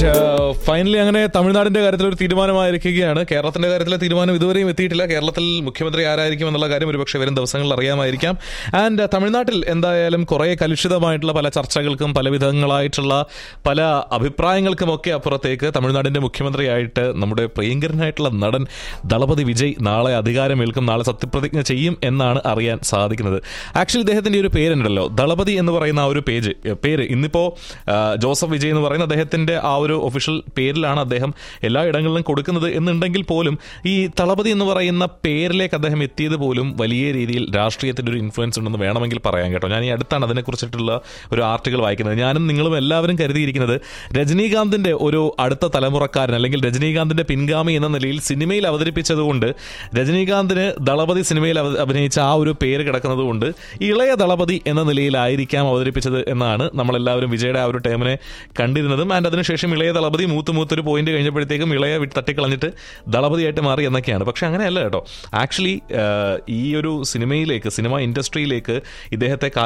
right finally അങ്ങനെ തമിഴ്നാടിന്റെ കാര്യത്തിൽ ഒരു തീരുമാനമായിരിക്കുകയാണ് കേരളത്തിന്റെ കാര്യത്തിലെ തീരുമാനം ഇതുവരെയും എത്തിയിട്ടില്ല കേരളത്തിൽ മുഖ്യമന്ത്രി ആരായിരിക്കും എന്നുള്ള കാര്യം ഒരുപക്ഷെ വരും ദിവസങ്ങളിൽ അറിയാമായിരിക്കാം ആൻഡ് തമിഴ്നാട്ടിൽ എന്തായാലും കുറെ കലുഷിതമായിട്ടുള്ള പല ചർച്ചകൾക്കും പല വിധങ്ങളായിട്ടുള്ള പല അഭിപ്രായങ്ങൾക്കും ഒക്കെ അപ്പുറത്തേക്ക് തമിഴ്നാടിന്റെ മുഖ്യമന്ത്രിയായിട്ട് നമ്മുടെ പ്രിയങ്കരനായിട്ടുള്ള നടൻ ദളപതി വിജയ് നാളെ അധികാരമേൽക്കും നാളെ സത്യപ്രതിജ്ഞ ചെയ്യും എന്നാണ് അറിയാൻ സാധിക്കുന്നത് ആക്ച്വലി ഇദ്ദേഹത്തിന്റെ ഒരു പേരുണ്ടല്ലോ ദളപതി എന്ന് പറയുന്ന ആ ഒരു പേജ് പേര് ഇന്നിപ്പോ ആ, ജോസഫ് വിജയ് എന്ന് പറയുന്ന അദ്ദേഹത്തിന്റെ ആ ഒരു ഒഫീഷ്യൽ പേരിലാണ് അദ്ദേഹം എല്ലാ ഇടങ്ങളിലും കൊടുക്കുന്നത് എന്നുണ്ടെങ്കിൽ പോലും ഈ തളപതി എന്ന് പറയുന്ന പേരിലേക്ക് അദ്ദേഹം എത്തിയത് പോലും വലിയ രീതിയിൽ രാഷ്ട്രീയത്തിന്റെ ഒരു ഇൻഫ്ലുവൻസ് ഉണ്ടെന്ന് വേണമെങ്കിൽ പറയാം കേട്ടോ ഞാൻ ഈ അടുത്താണ് അതിനെക്കുറിച്ചിട്ടുള്ള ഒരു ആർട്ടിക്കിൾ വായിക്കുന്നത് ഞാനും നിങ്ങളും എല്ലാവരും കരുതിയിരിക്കുന്നത് രജനീകാന്തിന്റെ ഒരു അടുത്ത തലമുറക്കാരൻ അല്ലെങ്കിൽ രജനീകാന്തിന്റെ പിൻഗാമി എന്ന നിലയിൽ സിനിമയിൽ അവതരിപ്പിച്ചതുകൊണ്ട് രജനീകാന്തിന് ദളപതി സിനിമയിൽ അവ- അഭിനയിച്ച ആ ഒരു പേര് കിടക്കുന്നത് കൊണ്ട് ഇളയ ദളപതി എന്ന നിലയിലായിരിക്കാം അവതരിപ്പിച്ചത് എന്നാണ് നമ്മളെല്ലാവരും വിജയുടെ ആ ഒരു ടൈമിനെ കണ്ടിരുന്നതും ആൻഡ് അതിനുശേഷം ഇളയ ദളപതി മൂത്ത് മൂത്തൊരു പോയിന്റ് കഴിഞ്ഞപ്പോഴത്തേക്കും ഇളയ വിട്ട് തട്ടിക്കളഞ്ഞിട്ട് ദളപതിയായിട്ട് മാറി എന്നൊക്കെയാണ് പക്ഷെ അങ്ങനെയല്ല കേട്ടോ ആക്ച്വലി ഈ ഒരു സിനിമയിലേക്ക് സിനിമ ഇൻഡസ്ട്രിയിലേക്ക് ഇദ്ദേഹത്തെ